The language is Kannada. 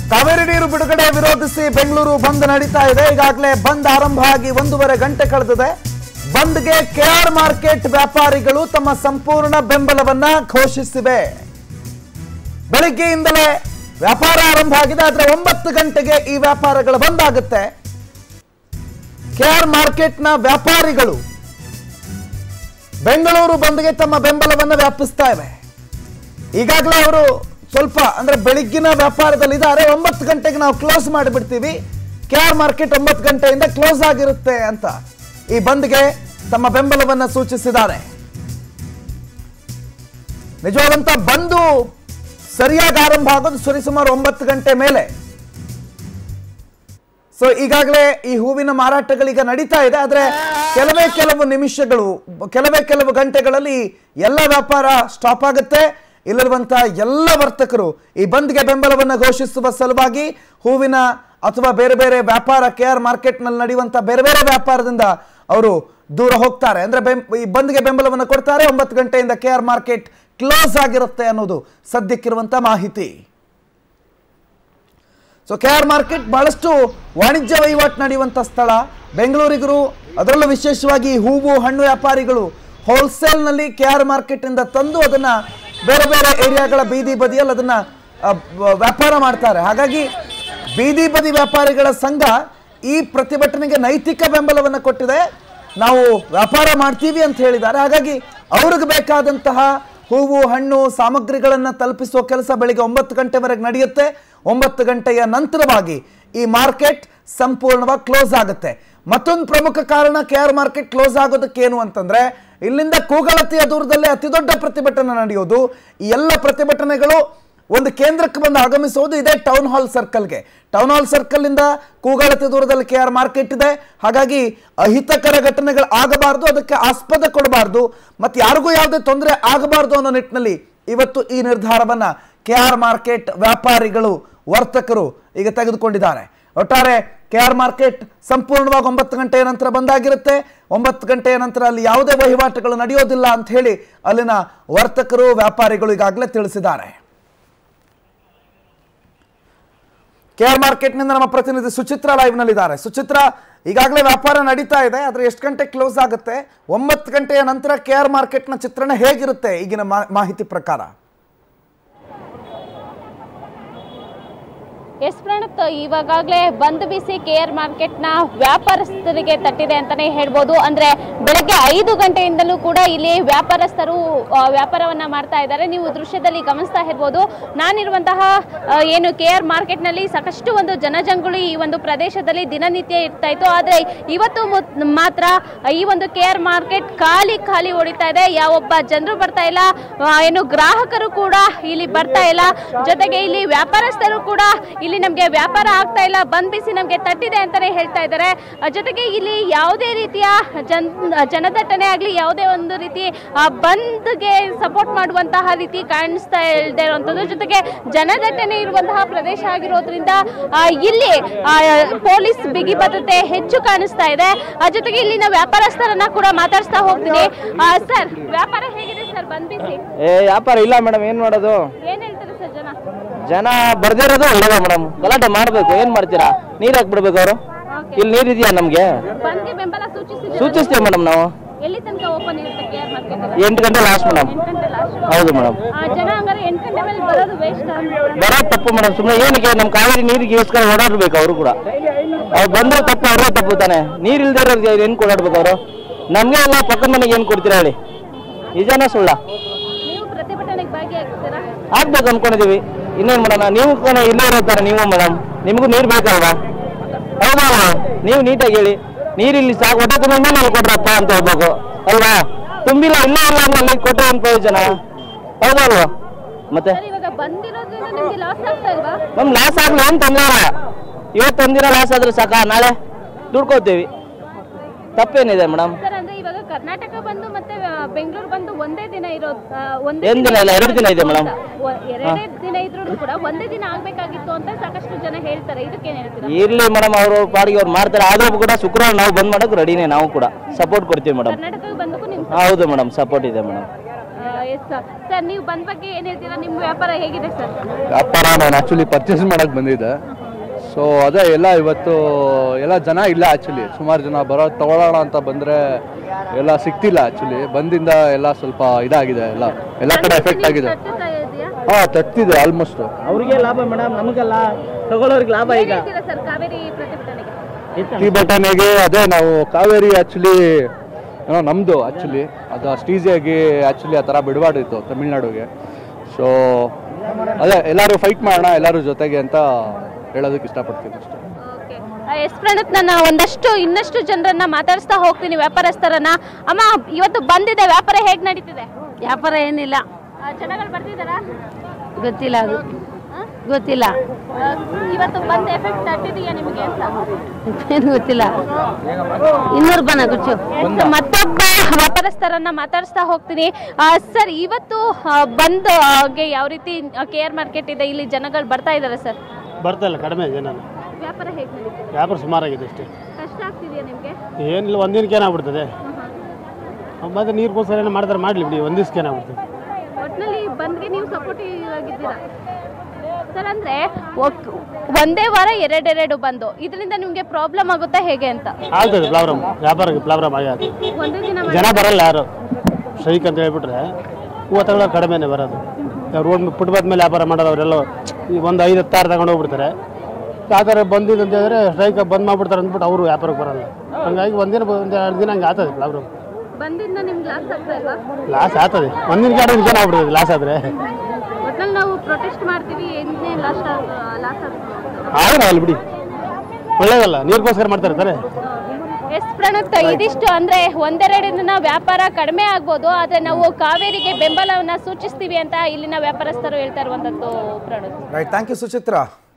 ಕಾವೇರಿ ನೀರು ಬಿಡುಗಡೆ ವಿರೋಧಿಸಿ ಬೆಂಗಳೂರು ಬಂದ್ ನಡೀತಾ ಇದೆ ಈಗಾಗಲೇ ಬಂದ್ ಆರಂಭ ಆಗಿ ಒಂದೂವರೆ ಗಂಟೆ ಕಳೆದಿದೆ ಬಂದ್ಗೆ ಕೆಆರ್ ಮಾರ್ಕೆಟ್ ವ್ಯಾಪಾರಿಗಳು ತಮ್ಮ ಸಂಪೂರ್ಣ ಬೆಂಬಲವನ್ನ ಘೋಷಿಸಿವೆ ಬೆಳಿಗ್ಗೆಯಿಂದಲೇ ವ್ಯಾಪಾರ ಆರಂಭ ಆಗಿದೆ ಆದ್ರೆ ಒಂಬತ್ತು ಗಂಟೆಗೆ ಈ ವ್ಯಾಪಾರಗಳು ಬಂದ್ ಆಗುತ್ತೆ ಕೆಆರ್ ಮಾರ್ಕೆಟ್ನ ವ್ಯಾಪಾರಿಗಳು ಬೆಂಗಳೂರು ಬಂದ್ಗೆ ತಮ್ಮ ಬೆಂಬಲವನ್ನು ವ್ಯಾಪಿಸ್ತಾ ಇವೆ ಈಗಾಗಲೇ ಅವರು ಸ್ವಲ್ಪ ಅಂದ್ರೆ ಬೆಳಿಗ್ಗಿನ ವ್ಯಾಪಾರದಲ್ಲಿ ಇದ್ದಾರೆ ಒಂಬತ್ತು ಗಂಟೆಗೆ ನಾವು ಕ್ಲೋಸ್ ಮಾಡಿಬಿಡ್ತೀವಿ ಕೆ ಆರ್ ಮಾರ್ಕೆಟ್ ಒಂಬತ್ತು ಗಂಟೆಯಿಂದ ಕ್ಲೋಸ್ ಆಗಿರುತ್ತೆ ಅಂತ ಈ ಬಂದ್ಗೆ ತಮ್ಮ ಬೆಂಬಲವನ್ನ ಸೂಚಿಸಿದ್ದಾರೆ ನಿಜವಾದಂತ ಬಂದು ಸರಿಯಾಗಿ ಆರಂಭ ಆಗೋದು ಸರಿಸುಮಾರು ಒಂಬತ್ತು ಗಂಟೆ ಮೇಲೆ ಸೊ ಈಗಾಗಲೇ ಈ ಹೂವಿನ ಮಾರಾಟಗಳೀಗ ನಡೀತಾ ಇದೆ ಆದ್ರೆ ಕೆಲವೇ ಕೆಲವು ನಿಮಿಷಗಳು ಕೆಲವೇ ಕೆಲವು ಗಂಟೆಗಳಲ್ಲಿ ಎಲ್ಲ ವ್ಯಾಪಾರ ಸ್ಟಾಪ್ ಆಗುತ್ತೆ ಇಲ್ಲಿರುವಂತ ಎಲ್ಲ ವರ್ತಕರು ಈ ಬಂದ್ಗೆ ಬೆಂಬಲವನ್ನು ಘೋಷಿಸುವ ಸಲುವಾಗಿ ಹೂವಿನ ಅಥವಾ ಬೇರೆ ಬೇರೆ ವ್ಯಾಪಾರ ಕೆ ಆರ್ ಮಾರ್ಕೆಟ್ನಲ್ಲಿ ನಡೆಯುವಂತ ಬೇರೆ ಬೇರೆ ವ್ಯಾಪಾರದಿಂದ ಅವರು ದೂರ ಹೋಗ್ತಾರೆ ಅಂದ್ರೆ ಬೆಂ- ಈ ಬಂದ್ಗೆ ಬೆಂಬಲವನ್ನು ಕೊಡ್ತಾರೆ ಒಂಬತ್ತು ಗಂಟೆಯಿಂದ ಕೆ ಆರ್ ಮಾರ್ಕೆಟ್ ಕ್ಲೋಸ್ ಆಗಿರುತ್ತೆ ಅನ್ನೋದು ಸದ್ಯಕ್ಕಿರುವಂತ ಮಾಹಿತಿ ಸೊ ಕೆ ಆರ್ ಮಾರ್ಕೆಟ್ ಬಹಳಷ್ಟು ವಾಣಿಜ್ಯ ವಹಿವಾಟು ನಡೆಯುವಂಥ ಸ್ಥಳ ಬೆಂಗಳೂರಿಗರು ಅದರಲ್ಲೂ ವಿಶೇಷವಾಗಿ ಹೂವು ಹಣ್ಣು ವ್ಯಾಪಾರಿಗಳು ಹೋಲ್ಸೇಲ್ನಲ್ಲಿ ಕೆ ಆರ್ ಮಾರ್ಕೆಟಿಂದ ತಂದು ಅದನ್ನ ಬೇರೆ ಬೇರೆ ಏರಿಯಾಗಳ ಬೀದಿ ಬದಿಯಲ್ಲಿ ಅದನ್ನ ಆ, ಬ- ವ್ಯಾಪಾರ ಮಾಡ್ತಾರೆ ಹಾಗಾಗಿ ಬೀದಿ ಬದಿ ವ್ಯಾಪಾರಿಗಳ ಸಂಘ ಈ ಪ್ರತಿಭಟನೆಗೆ ನೈತಿಕ ಬೆಂಬಲವನ್ನು ಕೊಟ್ಟಿದೆ ನಾವು ವ್ಯಾಪಾರ ಮಾಡ್ತೀವಿ ಅಂತ ಹೇಳಿದ್ದಾರೆ ಹಾಗಾಗಿ ಅವ್ರಿಗೆ ಬೇಕಾದಂತಹ ಹೂವು ಹಣ್ಣು ಸಾಮಗ್ರಿಗಳನ್ನು ತಲುಪಿಸುವ ಕೆಲಸ ಬೆಳಿಗ್ಗೆ ಒಂಬತ್ತು ಗಂಟೆವರೆಗೆ ನಡೆಯುತ್ತೆ ಒಂಬತ್ತು ಗಂಟೆಯ ನಂತರವಾಗಿ ಈ ಮಾರ್ಕೆಟ್ ಸಂಪೂರ್ಣವಾಗಿ ಕ್ಲೋಸ್ ಆಗುತ್ತೆ ಮತ್ತೊಂದು ಪ್ರಮುಖ ಕಾರಣ ಕೆ ಆರ್ ಮಾರ್ಕೆಟ್ ಕ್ಲೋಸ್ ಆಗೋದಕ್ಕೇನು ಅಂತಂದ್ರೆ ಇಲ್ಲಿಂದ ಕೂಗಳತೆಯ ದೂರದಲ್ಲೇ ಅತಿ ದೊಡ್ಡ ಪ್ರತಿಭಟನೆ ನಡೆಯೋದು ಈ ಎಲ್ಲ ಪ್ರತಿಭಟನೆಗಳು ಒಂದು ಕೇಂದ್ರಕ್ಕೆ ಬಂದು ಆಗಮಿಸುವುದು ಇದೇ ಟೌನ್ ಹಾಲ್ ಸರ್ಕಲ್ಗೆ ಟೌನ್ ಹಾಲ್ ಸರ್ಕಲ್ ಇಂದ ಕೂಗಾಳತೆ ದೂರದಲ್ಲಿ ಕೆ ಆರ್ ಮಾರ್ಕೆಟ್ ಇದೆ ಹಾಗಾಗಿ ಅಹಿತಕರ ಘಟನೆಗಳು ಆಗಬಾರ್ದು ಅದಕ್ಕೆ ಆಸ್ಪದ ಕೊಡಬಾರ್ದು ಮತ್ತೆ ಯಾರಿಗೂ ಯಾವುದೇ ತೊಂದರೆ ಆಗಬಾರ್ದು ಅನ್ನೋ ನಿಟ್ಟಿನಲ್ಲಿ ಇವತ್ತು ಈ ನಿರ್ಧಾರವನ್ನ ಕೆ ಆರ್ ಮಾರ್ಕೆಟ್ ವ್ಯಾಪಾರಿಗಳು ವರ್ತಕರು ಈಗ ತೆಗೆದುಕೊಂಡಿದ್ದಾರೆ ಒಟ್ಟಾರೆ ಕೆ ಆರ್ ಮಾರ್ಕೆಟ್ ಸಂಪೂರ್ಣವಾಗಿ ಒಂಬತ್ತು ಗಂಟೆಯ ನಂತರ ಬಂದಾಗಿರುತ್ತೆ ಒಂಬತ್ತು ಗಂಟೆಯ ನಂತರ ಅಲ್ಲಿ ಯಾವುದೇ ವಹಿವಾಟುಗಳು ನಡೆಯೋದಿಲ್ಲ ಅಂತ ಹೇಳಿ ಅಲ್ಲಿನ ವರ್ತಕರು ವ್ಯಾಪಾರಿಗಳು ಈಗಾಗಲೇ ತಿಳಿಸಿದ್ದಾರೆ ಕೆ ಆರ್ ಮಾರ್ಕೆಟ್ನಿಂದ ನಮ್ಮ ಪ್ರತಿನಿಧಿ ಸುಚಿತ್ರ ಲೈವ್ ನಲ್ಲಿದ್ದಾರೆ ಸುಚಿತ್ರ ಈಗಾಗಲೇ ವ್ಯಾಪಾರ ನಡೀತಾ ಇದೆ ಆದ್ರೆ ಎಷ್ಟು ಗಂಟೆ ಕ್ಲೋಸ್ ಆಗುತ್ತೆ ಒಂಬತ್ತು ಗಂಟೆಯ ನಂತರ ಕೆ ಆರ್ ಮಾರ್ಕೆಟ್ನ ಚಿತ್ರಣ ಹೇಗಿರುತ್ತೆ ಈಗಿನ ಮಾ- ಮಾಹಿತಿ ಪ್ರಕಾರ ಎಸ್ ಪ್ರಣತ್ ಇವಾಗಲೇ ಬಂದ್ ಬಿಸಿ ಕೆ ಆರ್ ಮಾರ್ಕೆಟ್ನ ವ್ಯಾಪಾರಸ್ಥರಿಗೆ ತಟ್ಟಿದೆ ಅಂತಾನೆ ಹೇಳ್ಬೋದು ಅಂದ್ರೆ ಬೆಳಗ್ಗೆ ಐದು ಗಂಟೆಯಿಂದಲೂ ಕೂಡ ಇಲ್ಲಿ ವ್ಯಾಪಾರಸ್ಥರು ಆ, ವ್ಯಾಪಾರವನ್ನ ಮಾಡ್ತಾ ಇದ್ದಾರೆ ನೀವು ದೃಶ್ಯದಲ್ಲಿ ಗಮನಿಸ್ತಾ ಇರ್ಬೋದು ನಾನಿರುವಂತಹ ಆ, ಏನು ಕೆ ಆರ್ ಮಾರ್ಕೆಟ್ನಲ್ಲಿ ಸಾಕಷ್ಟು ಒಂದು ಜನಜಂಗುಳಿ ಈ ಒಂದು ಪ್ರದೇಶದಲ್ಲಿ ದಿನನಿತ್ಯ ಇರ್ತಾ ಇತ್ತು ಆದ್ರೆ ಇವತ್ತು ಮುತ್- ಮಾತ್ರ ಈ ಒಂದು ಕೆ ಆರ್ ಮಾರ್ಕೆಟ್ ಖಾಲಿ ಖಾಲಿ ಹೊಡಿತಾ ಇದೆ ಯಾವೊಬ್ಬ ಜನರು ಬರ್ತಾ ಇಲ್ಲ ಆ, ಏನು ಗ್ರಾಹಕರು ಕೂಡ ಇಲ್ಲಿ ಬರ್ತಾ ಇಲ್ಲ ಜೊತೆಗೆ ಇಲ್ಲಿ ವ್ಯಾಪಾರಸ್ಥರು ಕೂಡ ಇಲ್ಲಿ ನಮಗೆ ವ್ಯಾಪಾರ ಆಗ್ತಾ ಇಲ್ಲ ಬಂದ್ ಬಿಸಿ ನಮಗೆ ತಟ್ಟಿದೆ ಅಂತಾನೆ ಹೇಳ್ತಾ ಇದ್ದಾರೆ ಆ, ಜೊತೆಗೆ ಇಲ್ಲಿ ಯಾವುದೇ ರೀತಿಯ ಜನ್ ಜನದಟ್ಟಣೆ ಆಗಲಿ ಯಾವುದೇ ಒಂದು ರೀತಿ ಆ, ಬಂದ್ಗೆ ಸಪೋರ್ಟ್ ಮಾಡುವಂತಹ ರೀತಿ ಕಾಣಿಸ್ತಾ ಇಲ್ಲದೆ ಇರುವಂಥದ್ದು ಜೊತೆಗೆ ಜನದಟ್ಟಣೆ ಇರುವಂತಹ ಪ್ರದೇಶ ಆಗಿರೋದ್ರಿಂದ ಆ, ಇಲ್ಲಿ ಆ, ಪೊಲೀಸ್ ಬಿಗಿ ಭದ್ರತೆ ಹೆಚ್ಚು ಕಾಣಿಸ್ತಾ ಇದೆ ಆ, ಜೊತೆಗೆ ಇಲ್ಲಿನ ವ್ಯಾಪಾರಸ್ಥರನ್ನ ಕೂಡ ಮಾತಾಡಿಸ್ತಾ ಹೋಗ್ತೀನಿ ಆ, ಸರ್ ವ್ಯಾಪಾರ ಹೇಗಿದೆ ಸರ್ ಬಂದ್ ಬಿಸಿ ಏ ವ್ಯಾಪಾರ ಇಲ್ಲ ಮೇಡಮ್ ಏನ್ ಮಾಡೋದು ಏನ್ ಹೇಳ್ತಾರೆ ಸರ್ ಜನ ಜನ ಬರ್ದೇ ಇರೋದು ಒಳ್ಳೇದ ಮೇಡಮ್ ಗಲಾಟೆ ಮಾಡ್ಬೇಕು ಏನ್ ಮಾಡ್ತೀರಾ ನೀರ್ ಹಾಕ್ಬಿಡ್ಬೇಕು ಅವರು ಇಲ್ಲಿ ನೀರ್ ಇದೆಯಾ ನಮ್ಗೆ ಬಂದ್ಗೆ ಬೆಂಬಲ ಸೂಚಿಸಿದ್ರೆ ಸೂಚಿಸ್ತೀವಿ ಮೇಡಮ್ ನಾವು ಎಲ್ಲಿ ತನಕ ಓಪನ್ ಇರುತ್ತೆ ಕೆ ಆರ್ ಮಾರ್ಕೆಟ್ ಎಂಟು ಗಂಟೆ ಲಾಸ್ಟ್ ಮೇಡಮ್ ಎಂಟು ಗಂಟೆ ಲಾಸ್ಟ್ ಹೌದು ಮೇಡಮ್ ಜನ ಹಂಗಾರೆ ಎಂಟು ಗಂಟೆ ಮೇಲೆ ಬರೋದು ವೇಸ್ಟ್ ಬರೋದು ತಪ್ಪು ಮೇಡಮ್ ಸುಮ್ಮನೆ ಏನಕ್ಕೆ ನಮ್ಮ ಕಾವೇರಿ ನೀರಿಗೆ ಇಸ್ಕೊಂಡು ಓಡಾಡ್ಬೇಕು ಅವರು ಕೂಡ ಅವ್ರು ಬಂದ್ರೆ ತಪ್ಪು ಅವ್ರೇ ತಪ್ಪು ತಾನೆ ನೀರ್ ಇಲ್ದೇ ಇರೋದು ಏನ್ ಓಡಾಡ್ಬೇಕು ಅವರು ನಮ್ಗೆ ಎಲ್ಲ ಪಕ್ಕದ ಮನೆಗೆ ಏನ್ ಕೊಡ್ತೀರಾ ಹೇಳಿ ನಿಜಾನ ಸುಳ್ಳ ನೀವು ಪ್ರತಿಭಟನೆಗೆ ಭಾಗಿಯಾಗ್ತೀರಾ ಆಗ್ಬೇಕು ಅನ್ಕೊಂಡಿದೀವಿ ಇನ್ನೇನ್ ಮಾಡೋಣ ನೀವು ಕೂಡ ಇಲ್ಲೇ ಇರೋತಾರ ನೀವು ಮೇಡಮ್ ನಿಮಗೂ ನೀರ್ ಬೇಕಲ್ವಾ ಹೌದಾ ನೀವು ನೀಟಾಗಿ ಹೇಳಿ ನೀರ್ ಇಲ್ಲಿ ಸಾಕು ಹೊಟ್ಟೆ ತುಂಬ ಅಲ್ಲಿ ಕೊಡ್ರಪ್ಪ ಅಂತ ಹೇಳ್ಬೇಕು ಅಲ್ವಾ ತುಂಬಿಲ್ಲ ಇಲ್ಲ ಇಲ್ಲ ಅಂದ್ರೆ ಅಲ್ಲಿ ಕೊಟ್ಟರೆ ಏನ್ ಪ್ರಯೋಜನ ಹೌದಲ್ವಾ ಮತ್ತೆ ಸರ್ ಇವಾಗ ಬಂದಿರೋದ್ರಿಂದ ನಿಮ್ಗೆ ಲಾಸ್ ಆಗ್ತಾ ಇಲ್ವಾ ನಮ್ ಲಾಸ್ ಆಗ್ಲಿ ಏನ್ ತೊಂದ್ರೆ ಇಲ್ಲ ಇವತ್ತು ಒಂದಿನ ಲಾಸ್ ಆದ್ರೆ ಸಾಕ ನಾಳೆ ದುಡ್ಕೋತೀವಿ ತಪ್ಪೇನಿದೆ ಮೇಡಮ್ ಸರ್ ಅಂದ್ರೆ ಇವಾಗ ಕರ್ನಾಟಕ ಬಂದು ಮತ್ತೆ ಆ, ಬೆಂಗಳೂರು ಬಂದು ಒಂದೇ ದಿನ ಇರೋದು ಆ, ಒಂದೇ ಏನ್ ದಿನ ಇಲ್ಲ, ಎರಡು ದಿನ ಇದೆ ಮೇಡಮ್. ಒ- ಎರಡೇ ದಿನ ಇದ್ರೂ ಕೂಡ ಒಂದೇ ದಿನ ಆಗ್ಬೇಕಾಗಿತ್ತು ಅಂತ ಸಾಕಷ್ಟು ಜನ ಹೇಳ್ತಾರೆ ಇದಕ್ಕೇನ್ ಹೇಳ್ತೀರಾ ಇರ್ಲಿ ಮೇಡಮ್ ಅವರು ಪಾಡಿಗೆ ಅವ್ರು ಮಾಡ್ತಾರೆ ಆದ್ರೂ ಕೂಡ ಶುಕ್ರವಾರ ನಾವು ಬಂದ್ ಮಾಡಕ್ ರೆಡಿನೇ ನಾವು ಕೂಡ ಸಪೋರ್ಟ್ ಕೊಡ್ತೀವಿ ಮೇಡಮ್ ಕರ್ನಾಟಕ ಬಂದಕ್ಕೂ ನಿಮ್ ಹೌದು ಮೇಡಮ್ ಸಪೋರ್ಟ್ ಇದೆ ಮೇಡಮ್ ಆ, ಎಸ್ ಸರ್ ನೀವು ಬಂದ ಬಗ್ಗೆ ಏನ್ ಹೇಳ್ತೀರಾ ನಿಮ್ಮ ವ್ಯಾಪಾರ ಹೇಗಿದೆ ಸರ್ ವ್ಯಾಪಾರ ನಾನು ಆ್ಯಕ್ಚುಲಿ ಪರ್ಚೇಸ್ ಮಾಡಕ್ಕೆ ಬಂದಿದ್ದೆ ಸೊ ಅದೇ ಎಲ್ಲ ಇವತ್ತು ಎಲ್ಲ ಜನ ಇಲ್ಲ ಆ್ಯಕ್ಚುಲಿ ಸುಮಾರು ಜನ ಬರೋ ತಗೊಳ್ಳೋಣ ಅಂತ ಬಂದರೆ ಎಲ್ಲ ಸಿಗ್ತಿಲ್ಲ ಆ್ಯಕ್ಚುಲಿ ಬಂದಿಂದ ಎಲ್ಲ ಸ್ವಲ್ಪ ಇದಾಗಿದೆ ಎಲ್ಲ ಎಲ್ಲ ಕಡೆ ಎಫೆಕ್ಟ್ ಆಗಿದೆ ಹಾಂ ತಟ್ಟಿದೆ ಆಲ್ಮೋಸ್ಟ್ ಅವ್ರಿಗೆ ಲಾಭ ಮೇಡಮ್ ನಮಗಲ್ಲ ತಗೊಳ್ಳೋರಿಗೆ ಲಾಭ ಈಗ ಸರ್ ಕಾವೇರಿ ಪ್ರತಿಭಟನೆಗೆ ಪ್ರತಿಭಟನೆಗೆ ಅದೇ ನಾವು ಕಾವೇರಿ ಆ್ಯಕ್ಚುಲಿ ಏನೋ ನಮ್ಮದು ಆ್ಯಕ್ಚುಲಿ ಅದು ಅಷ್ಟು ಈಸಿಯಾಗಿ ಆ್ಯಕ್ಚುಲಿ ಆ ಥರ ಬಿಡಬಾರ್ದಿತ್ತು ತಮಿಳ್ನಾಡುಗೆ ಸೊ ಅದೇ ಎಲ್ಲರೂ ಫೈಟ್ ಮಾಡೋಣ ಎಲ್ಲರೂ ಜೊತೆಗೆ ಅಂತ ಹೇಳೋದಕ್ಕೆ ಇಷ್ಟಪಡ್ತೀನಿ ಅಷ್ಟೇ ಎಸ್ ಪ್ರಣತ್ ನಾನು ಒಂದಷ್ಟು ಇನ್ನಷ್ಟು ಜನರನ್ನ ಮಾತಾಡಿಸ್ತಾ ಹೋಗ್ತೀನಿ ವ್ಯಾಪಾರಸ್ಥರನ್ನ ಅಮ್ಮ ಇವತ್ತು ಬಂದಿದೆ ವ್ಯಾಪಾರ ಹೇಗ್ ನಡೀತಿದೆ ವ್ಯಾಪಾರ ಏನಿಲ್ಲ ಆ, ಜನಗಳು ಬರ್ತಿದಾರಾ ಗೊತ್ತಿಲ್ಲ ಅದು ಗೊತ್ತಿಲ್ಲ ಆ, ಇವತ್ತು ಬಂದ್ ಎಫೆಕ್ಟ್ ತಟ್ಟಿದೆಯಾ ನಿಮಗೆ ಅಂತ ಏನು ಗೊತ್ತಿಲ್ಲ ಇನ್ನೂರು ಬನ ಕುಚ್ಚು ಎಸ್, ಮತ್ತೊಬ್ಬ ವ್ಯಾಪಾರಸ್ಥರನ್ನ ಮಾತಾಡಿಸ್ತಾ ಹೋಗ್ತೀನಿ ಸರ್ ಇವತ್ತು ಆ, ಬಂದ್ ಗೆ ಯಾವ ರೀತಿ ಕೆ ಆರ್ ಮಾರ್ಕೆಟ್ ಇದೆ ಇಲ್ಲಿ ಜನಗಳು ಬರ್ತಾ ಇದಾರೆ ಸರ್ ಬರ್ತಾ ಇಲ್ಲ ಕಡಿಮೆ ಜನ ವ್ಯಾಪಾರ ಹೇಗೆ ನಡೀತಿದೆ ವ್ಯಾಪಾರ ಸುಮಾರಾಗಿದೆ ಅಷ್ಟೇ ಕಷ್ಟ ಆಗ್ತಿದೆಯಾ ನಿಮಗೆ ಏನಿಲ್ಲ ಒಂದಿನಕ್ಕೆ ಏನಾಗ್ಬಿಡ್ತದೆ ಮತ್ತೆ ನೀರಿಗೋಸ್ಕರ ಏನೋ ಮಾಡ್ತಾರೆ ಮಾಡಲಿ ಬಿಡಿ ಒಂದು ದಿವ್ಸಕ್ಕೆ ಏನಾಗ್ಬಿಡ್ತದೆ ಒಟ್ನಲ್ಲಿ ಬಂದ್ಗೆ ನೀವು ಸಪೋರ್ಟಿವ್ ಆಗಿದ್ದೀರಾ ಸರ್ ಅಂದ್ರೆ ಒಕ್- ಒಂದೇ ವಾರ ಎರಡೆರಡು ಬಂದು ಇದರಿಂದ ನಿಮ್ಗೆ ಪ್ರಾಬ್ಲಮ್ ಆಗುತ್ತಾ ಹೇಗೆ ಅಂತ ಆಗ್ತದೆ ಪ್ರಾಬ್ಲಮ್ ವ್ಯಾಪಾರಕ್ಕೆ ಪ್ರಾಬ್ಲಮ್ ಆಗಿ ಆಗ್ತದೆ ಒಂದೇ ದಿನ ಜನ ಬರಲ್ಲ ಯಾರು ಸ್ಟ್ರೈಕ್ ಅಂತ ಹೇಳ್ಬಿಟ್ರೆ ಹೂವು ತಗೊಳ್ಳೋರು ಕಡಿಮೆನೇ ಬರೋದು ರೋಡ್ ಫುಟ್ಪಾತ್ ಮೇಲೆ ವ್ಯಾಪಾರ ಮಾಡೋರು ಅವರೆಲ್ಲ ಈ ಒಂದು ಐದು ಹತ್ತಾರು ತಗೊಂಡು ಹೋಗ್ಬಿಡ್ತಾರೆ ಆ ಥರ ಬಂದಿದ್ದು ಅಂತ ಹೇಳಿದ್ರೆ ಸ್ಟ್ರೈಕ್ ಬಂದ್ ಮಾಡ್ಬಿಡ್ತಾರೆ ಅಂದ್ಬಿಟ್ಟು ಅವರು ವ್ಯಾಪಾರಕ್ಕೆ ಬರಲ್ಲ ಹಂಗಾಗಿ ಒಂದಿನ ಒಂದು ಎರಡು ದಿನ ಹಂಗೆ ಆಗ್ತದೆ ಪ್ರಾಬ್ಲಮ್ ಬಂದಿಂದ ನಿಮ್ಗೆ ಲಾಸ್ ಆಗ್ತಾ ಇಲ್ವಾ ಲಾಸ್ ಆಗ್ತದೆ ಒಂದಿನಕ್ಕೆ ಎರಡು ದಿನ ಆಗ್ಬಿಡ್ತದೆ ಲಾಸ್ ಆದರೆ ಒಟ್ನಲ್ಲಿ ನಾವು ಪ್ರೊಟೆಸ್ಟ್ ಮಾಡ್ತೀವಿ ಏನೇ ಲಾಸ್ ಲಾಸ್ ಆಗುತ್ತೆ ಆಗಲ್ಲ ಅಲ್ಲಿ ಬಿಡಿ ಒಳ್ಳೇದಲ್ಲ ನೀರಿಗೋಸ್ಕರ ಮಾಡ್ತಾರೆ ತಾನೆ ಎಸ್ ಪ್ರಣತ್ ಇದಿಷ್ಟು ಅಂದ್ರೆ ಒಂದೆರಡು ದಿನ ವ್ಯಾಪಾರ ಕಡಿಮೆ ಆಗ್ಬೋದು ಆದ್ರೆ ನಾವು ಕಾವೇರಿಗೆ ಬೆಂಬಲವನ್ನ ಸೂಚಿಸ್ತೀವಿ ಅಂತ ಇಲ್ಲಿನ ವ್ಯಾಪಾರಸ್ಥರು ಹೇಳ್ತಾ ಇರುವಂತದ್ದು Pranath right thank you Suchitra